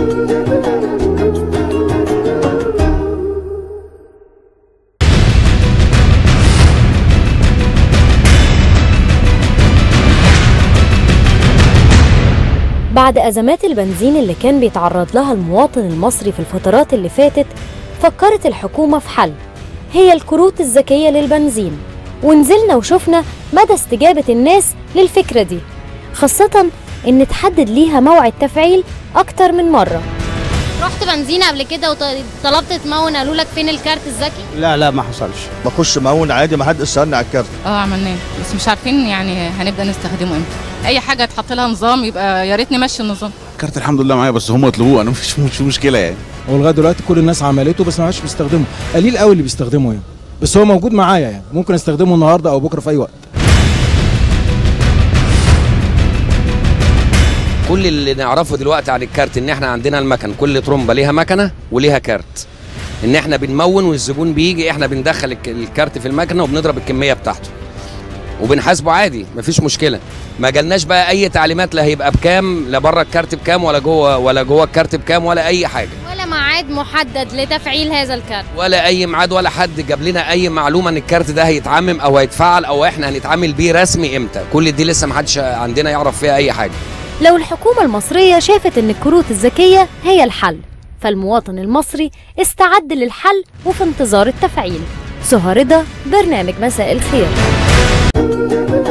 بعد أزمات البنزين اللي كان بيتعرض لها المواطن المصري في الفترات اللي فاتت فكرت الحكومة في حل هي الكروت الذكية للبنزين ونزلنا وشفنا مدى استجابة الناس للفكرة دي خاصة إن تحدد ليها موعد تفعيل أكتر من مرة رحت بنزينة قبل كده وطلبت تمون قالوا لك فين الكارت الذكي لا لا ما حصلش بخش مون عادي ما حد سالني على الكارت اه عملناه بس مش عارفين يعني هنبدا نستخدمه امتى اي حاجه تحط لها نظام يبقى يا ريت نمشي النظام كارت الحمد لله معايا بس هم يطلبوه انا مش مش مشكله يعني هو لغايه دلوقتي كل الناس عملته بس ما عادش بيستخدمه قليل قوي اللي بيستخدمه يعني بس هو موجود معايا يعني ممكن استخدمه النهارده او بكره في اي وقت كل اللي نعرفه دلوقتي عن الكارت ان احنا عندنا المكن كل ترومبه ليها مكنه وليها كارت ان احنا بنمون والزبون بيجي احنا بندخل الك- الكارت في المكنه وبنضرب الكميه بتاعته وبنحاسبه عادي مفيش مشكله ما جالناش بقى اي تعليمات لا هيبقى بكام لا بره الكارت بكام ولا جوه ولا جوه الكارت بكام ولا اي حاجه ولا ميعاد محدد لتفعيل هذا الكارت ولا اي ميعاد ولا حد جاب لنا اي معلومه ان الكارت ده هيتعمم او هيتفعل او احنا هنتعامل بيه رسمي امتى كل دي لسه ما حدش عندنا يعرف فيها اي حاجه لو الحكومة المصرية شافت إن الكروت الذكية هي الحل فالمواطن المصري استعد للحل وفي انتظار التفعيل سهى رضا برنامج مساء الخير